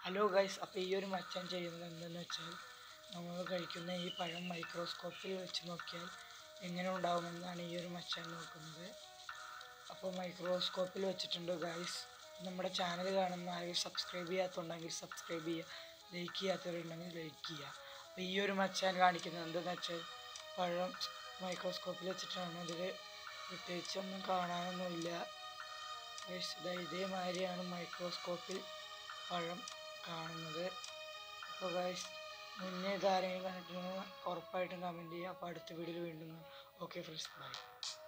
hello guys അപ്പോൾ ഈ ഒരു മച്ചാൻ ചെയ്യുന്നത് എന്തെന്ന് വെച്ചാൽ നമ്മൾ കഴിക്കുന്ന ഈ പഴം മൈക്രോസ്കോപ്പിൽ വെച്ച് നോക്കിയാൽ എങ്ങനെ ഉണ്ടാവുമെന്നാണ് ഈ ഒരു മച്ചാൻ നോക്കുന്നത് അപ്പോൾ മൈക്രോസ്കോപ്പിൽ വെച്ചിട്ടുണ്ട് ഗൈസ് നമ്മുടെ ചാനൽ കാണുന്ന ആരെങ്കിലും സബ്സ്ക്രൈബ് ചെയ്യാത്തുണ്ടെങ്കിൽ സബ്സ്ക്രൈബ് ചെയ്യുക ലൈക്ക് ചെയ്യാത്തവരുണ്ടെങ്കിൽ ലൈക്ക് ചെയ്യുക അപ്പോൾ ഈ ഒരു മച്ചാൻ കാണിക്കുന്നത് എന്തെന്ന് വെച്ചാൽ പഴം മൈക്രോസ്കോപ്പിൽ വെച്ചിട്ടാണ് ഇതിൽ പ്രത്യേകിച്ചൊന്നും കാണാനൊന്നുമില്ല ഗൈസ് ഇതാ ഇതേമാതിരിയാണ് മൈക്രോസ്കോപ്പിൽ പഴം കാണുന്നത് അപ്പോൾ ഗൈസ് മുന്നേ ഇതാരെങ്കിലും കണ്ടിട്ടുണ്ടെങ്കിൽ ഉറപ്പായിട്ടും കമൻറ്റ് ചെയ്യുക അപ്പോൾ അടുത്ത വീഡിയോയിൽ വീണ്ടും ഓക്കെ ഫ്രണ്ട്സ് ബൈ